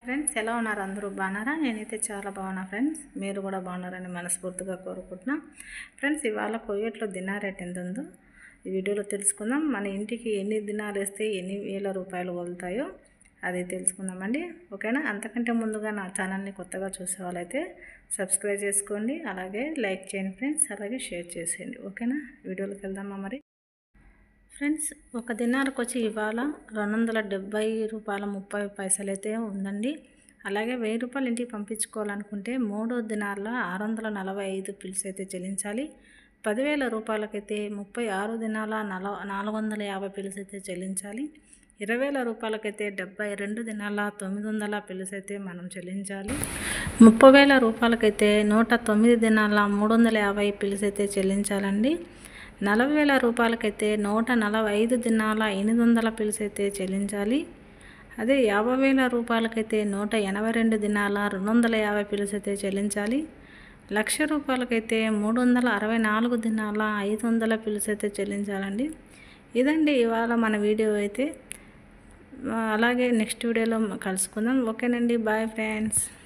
friends ఎలా ఉన్నారు అందరూ బాగున్నారా నేనైతే చాలా బాగున్నా ఫ్రెండ్స్ మీరు కూడా బాగున్నారని మనస్ఫూర్తిగా కోరుకుంటున్నా ఫ్రెండ్స్ ఇవాళ కొయ్యట్లో దినార్ రేట్ ఎంత ఉందో ఈ వీడియోలో తెలుసుకుందాం మన ఇంటికి ఎన్ని దినాలు వేస్తే ఎన్ని వేల రూపాయలు వదులుతాయో అది తెలుసుకుందామండి ఓకేనా అంతకంటే ముందుగా నా ఛానల్ని కొత్తగా చూసే వాళ్ళైతే సబ్స్క్రైబ్ చేసుకోండి అలాగే లైక్ చేయండి ఫ్రెండ్స్ అలాగే షేర్ చేసేయండి ఓకేనా వీడియోలోకి వెళ్దామా మరి ఫ్రెండ్స్ ఒక దినారకు వచ్చి ఇవాళ రెండు వందల డెబ్బై రూపాయల ముప్పై పైసలు అయితే ఉందండి అలాగే వెయ్యి రూపాయలు ఇంటికి పంపించుకోవాలనుకుంటే మూడో దినార్ల ఆరు వందల నలభై ఐదు పిల్స్ అయితే చెల్లించాలి పదివేల రూపాయలకైతే ముప్పై ఆరు దినాల నల నాలుగు వందల యాభై పిల్స్ అయితే చెల్లించాలి ఇరవై వేల రూపాయలకైతే డెబ్బై రెండు దినాల తొమ్మిది వందల పిల్స్ అయితే మనం చెల్లించాలి ముప్పై వేల రూపాయలకైతే నూట తొమ్మిది దినాల మూడు వందల యాభై పిల్స్ అయితే చెల్లించాలండి నలభై వేల రూపాయలకైతే నూట నలభై ఐదు దినాల ఎనిమిది వందల పిల్స్ అయితే చెల్లించాలి అదే యాభై వేల రూపాయలకైతే నూట ఎనభై రెండు దినాల రెండు వందల యాభై పిల్స్ అయితే చెల్లించాలి లక్ష రూపాయలకైతే మూడు వందల అరవై నాలుగు దినాల ఐదు వందల పిల్స్ అయితే చెల్లించాలండి ఇదండి ఇవాళ మన వీడియో అయితే అలాగే నెక్స్ట్ వీడియోలో కలుసుకుందాం ఓకేనండి బాయ్ ఫ్రెండ్స్